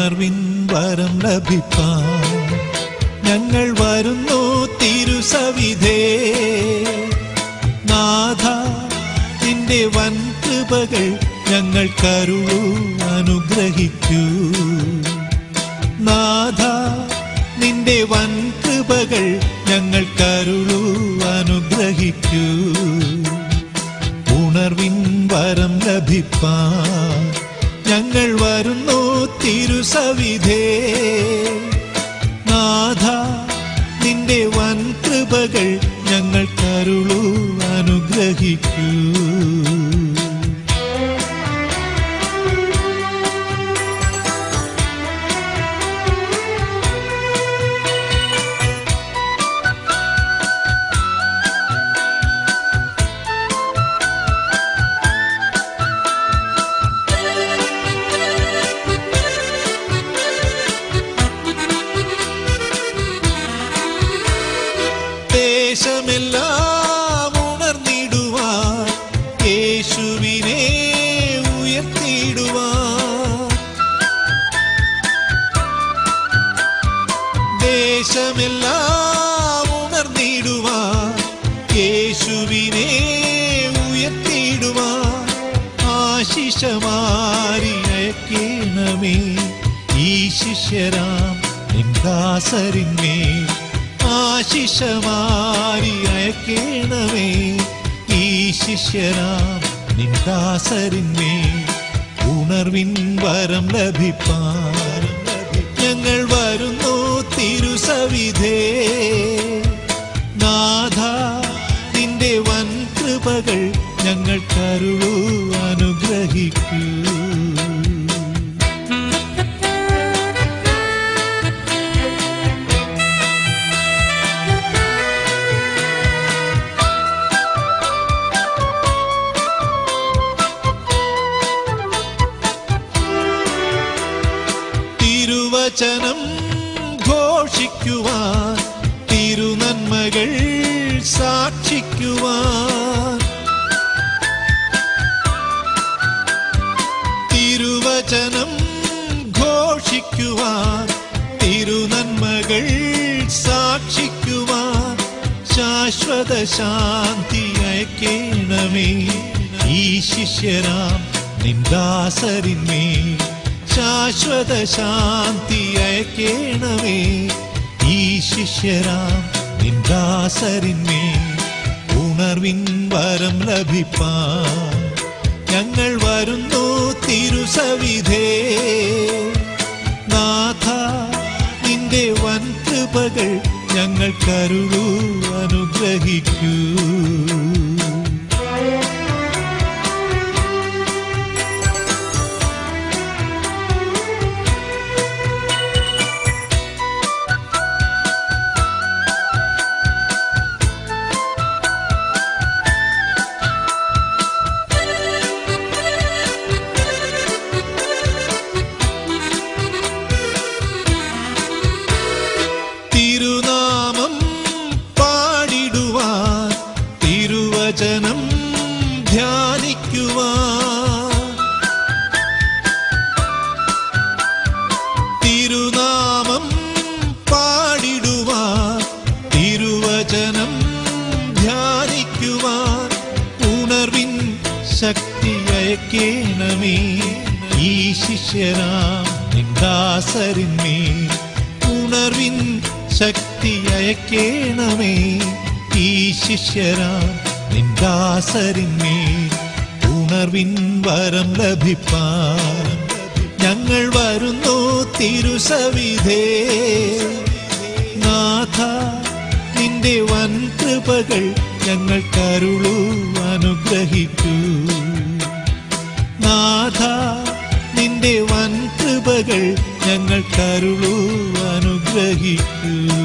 ഉണർവിൻ വരം ലഭിപ്പാൻ ഞങ്ങൾ വരുന്നു തിരുസവിധേ നാഥ നിന്റെ വൻ കൃപകൾ ഞങ്ങൾ കരുളു അനുഗ്രഹിക്കൂ നാഥ നിന്റെ വൻ കൃപകൾ ഞങ്ങൾ കരുളു അനുഗ്രഹിക്കൂ ഉണർവിൻ വരം ലഭിപ്പാൻ ഞങ്ങൾ വരുന്നു തിരുസവിധേ നാഥ നിന്റെ വൻ കൃപകൾ ഞങ്ങൾ കരുളു അനുഗ്രഹിക്കൂ ദേശമെല്ലാം ഉണർന്നിടുവാൻ യേശുവിനെ ഉയർത്തിടുവാൻ ദേശമെല്ലാം ഉണർന്നിടുവാൻ യേശുവിനെ ഉയർത്തിടുവാൻ ആശിഷമാരി അയക്കേണമേ ഈ ശിഷ്യരാം നിൻദാസരിന്മേൽ ആശിഷമാരി അയക്കേണമേ ഈ ശിഷ്യരാം നിൻദാസരിന്മേൽ ഉണർവിൻ വരം ലഭിപ്പാൻ ഞങ്ങൾ വരുന്നു തിരുസവിധേ നാഥ നിന്റെ വൻ കൃപകൾ ഞങ്ങൾ കരുളു അനുഗ്രഹിക്കൂ തിരുവചനം ഘോഷിക്കുവാൻ തിരുനന്മകൾ സാക്ഷിക്കുവാൻ തിരുവചനം ഘോഷിക്കുവാൻ തിരുനന്മകൾ സാക്ഷിക്കുവാൻ ശാശ്വത ശാന്തി അയക്കേണമേ ഈ ശിഷ്യരാം നിന്ദാസരിന്മേൽ ശാശ്വത ശാന്തി അയക്കേണമേ ഈ ശിഷ്യരാം നിന്ദാസരിന്മേൽ ഉണർവിൻ വരം ലഭിപ്പാൻ ഞങ്ങൾ വരുന്നു തിരുസവിധേ നാഥ നിന്റെ വൻ കൃപകൾ ഞങ്ങൾ കരുളു അനുഗ്രഹിക്കൂ തിരുനാമം പാടിടുവാൻ തിരുവചനം ധ്യാനിക്കുവാൻ തിരുനാമം പാടിടുവാൻ തിരുവചനം ധ്യാനിക്കുവാൻ ഉണർവിൻ ശക്തി അയക്കേണമേ ഈ ശിഷ്യരാം നിന്ദാസരിന്മേൽ ഉണർവിൻ ശക്തി അയക്കേണമേ ഈ ശിഷ്യരാം നിന്ദാസരിന്മേൽ ഉണർവിൻ വരം ലഭിപ്പാൻ ഞങ്ങൾ വരുന്നു തിരുസവിധേ നാഥ നിന്റെ വൻ കൃപകൾ ഞങ്ങൾ കരുളു അനുഗ്രഹിക്കൂ നാഥ നിന്റെ വൻ കൃപകൾ ഞങ്ങൾ കരുളു അനുഗ്രഹിക്കൂ